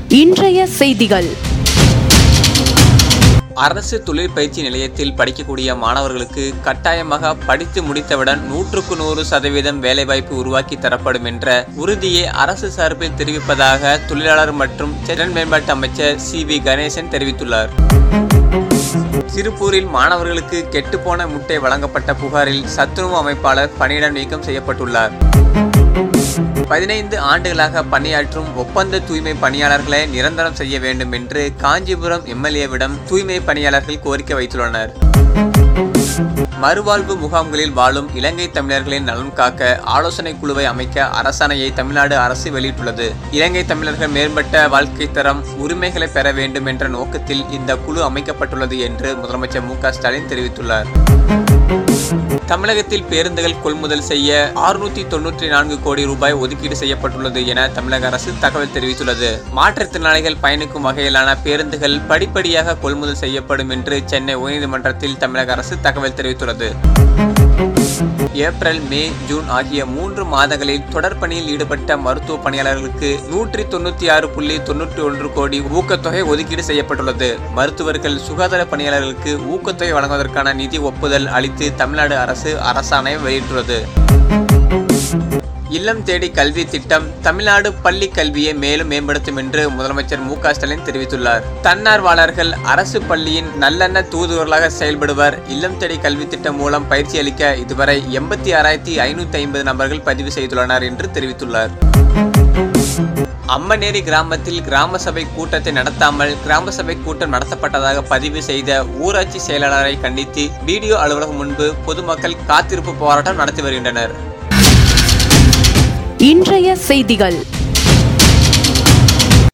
இன்றைய செய்திகள் அரசு தொழிற்பயிற்சி நிலையத்தில் படிக்கக்கூடிய மாணவர்களுக்கு கட்டாயமாக படித்து முடித்தவுடன் நூற்றுக்கு நூறு சதவீதம் வேலைவாய்ப்பு உருவாக்கி தரப்படும் என்ற உறுதியை அரசு சார்பில் தெரிவிப்பதாக தொழிலாளர் மற்றும் திறன் மேம்பாட்டு அமைச்சர் சி வி கணேசன் தெரிவித்துள்ளார் திருப்பூரில் மாணவர்களுக்கு கெட்டுப்போன முட்டை வழங்கப்பட்ட புகாரில் சத்துணவு அமைப்பாளர் பணியிட நீக்கம் செய்யப்பட்டுள்ளார் பதினைந்து ஆண்டுகளாக பணியாற்றும் ஒப்பந்த தூய்மை பணியாளர்களை நிரந்தரம் செய்ய வேண்டும் என்று காஞ்சிபுரம் எம்எல்ஏவிடம் தூய்மை பணியாளர்கள் கோரிக்கை வைத்துள்ளனர் மறுவாழ்வு முகாம்களில் வாழும் இலங்கை தமிழர்களின் நலன் காக்க ஆலோசனை குழுவை அமைக்க அரசாணையை தமிழ்நாடு அரசு வெளியிட்டுள்ளது இலங்கை தமிழர்கள் மேம்பட்ட வாழ்க்கை தரம் உரிமைகளை பெற வேண்டும் என்ற நோக்கத்தில் இந்த குழு அமைக்கப்பட்டுள்ளது என்று முதலமைச்சர் மு க ஸ்டாலின் தெரிவித்துள்ளார் தமிழகத்தில் பேருந்துகள் கொள்முதல் செய்ய அறுநூத்தி தொன்னூற்றி நான்கு கோடி ரூபாய் ஒதுக்கீடு செய்யப்பட்டுள்ளது என தமிழக அரசு தகவல் தெரிவித்துள்ளது மாற்றுத்திறனாளிகள் பயணிக்கும் வகையிலான பேருந்துகள் படிப்படியாக கொள்முதல் செய்யப்படும் என்று சென்னை உயர்நீதிமன்றத்தில் தமிழக அரசு தகவல் தெரிவித்துள்ளது ஏப்ரல் மே ஜூன் ஆகிய மூன்று மாதங்களில் தொடர் பணியில் ஈடுபட்ட மருத்துவ பணியாளர்களுக்கு நூற்றி தொண்ணூத்தி ஆறு புள்ளி தொண்ணூற்றி ஒன்று கோடி ஊக்கத்தொகை ஒதுக்கீடு செய்யப்பட்டுள்ளது மருத்துவர்கள் சுகாதார பணியாளர்களுக்கு ஊக்கத்தொகை வழங்குவதற்கான நிதி ஒப்புதல் அளித்து தமிழ்நாடு அரசு அரசாணை வெளியிட்டுள்ளது இல்லம் தேடி கல்வி திட்டம் தமிழ்நாடு பள்ளி கல்வியை மேலும் மேம்படுத்தும் என்று முதலமைச்சர் மு க ஸ்டாலின் தெரிவித்துள்ளார் தன்னார்வலர்கள் அரசு பள்ளியின் நல்லெண்ண தூதுவர்களாக செயல்படுவர் இல்லம் தேடி கல்வி திட்டம் மூலம் பயிற்சி அளிக்க இதுவரை எண்பத்தி ஆறாயிரத்தி ஐநூத்தி ஐம்பது நபர்கள் பதிவு செய்துள்ளனர் என்று தெரிவித்துள்ளார் அம்மநேரி கிராமத்தில் கிராம சபை கூட்டத்தை நடத்தாமல் கிராம சபை கூட்டம் நடத்தப்பட்டதாக பதிவு செய்த ஊராட்சி செயலாளரை கண்டித்து பிடிஓ அலுவலகம் முன்பு பொதுமக்கள் காத்திருப்பு போராட்டம் நடத்தி வருகின்றனர் இன்றைய செய்திகள்